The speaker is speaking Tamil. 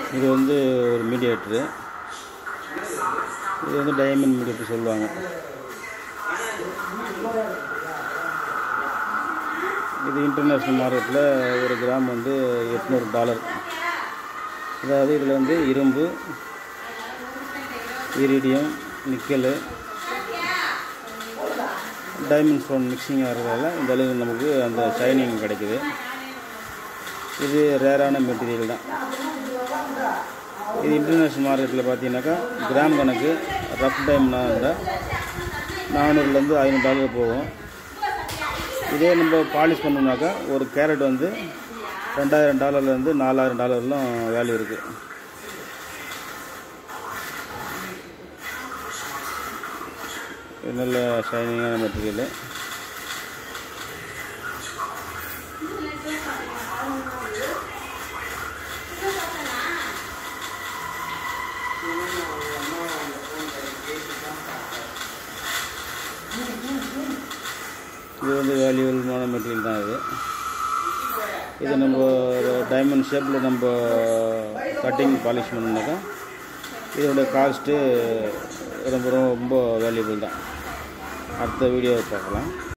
இது வந்து ஒரு மீடியேட்ரு இது வந்து டைமண்ட் மீடியேட்டர் சொல்லுவாங்க இது இன்டர்நேஷ்னல் மார்க்கெட்டில் ஒரு கிராம் வந்து எட்நூறு டாலர் அதாவது இதில் வந்து இரும்பு iridium nickel diamond stone mixing ஆகிறதால இந்த அளவுக்கு நமக்கு அந்த ஷைனிங் கிடைக்குது இது ரேரான மெட்டீரியல் தான் இது இன்டர்நேஷ்னல் மார்க்கெட்டில் பார்த்தீங்கன்னாக்கா கிராம் கணக்கு ரஃப் டைம்னா இருந்தால் நானூறுலேருந்து ஐநூறு டாலர் போகும் இதே நம்ம பாலிஷ் பண்ணோம்னாக்கா ஒரு கேரட் வந்து ரெண்டாயிரம் டாலர்லேருந்து நாலாயிரம் டாலர்லாம் வேல்யூ இருக்குது இது நல்ல ஷைனிங்கான மெட்டீரியலு இது வந்து வேல்யூபிளான மெட்டீரியல் தான் இது இது நம்ம டைமண்ட் ஷேப்பில் நம்ம கட்டிங் பாலிஷ் பண்ணோம்னாக்கா இதோட காஸ்ட்டு ரொம்ப ரொம்ப வேல்யூபிள் தான் அடுத்த வீடியோவை பார்க்கலாம்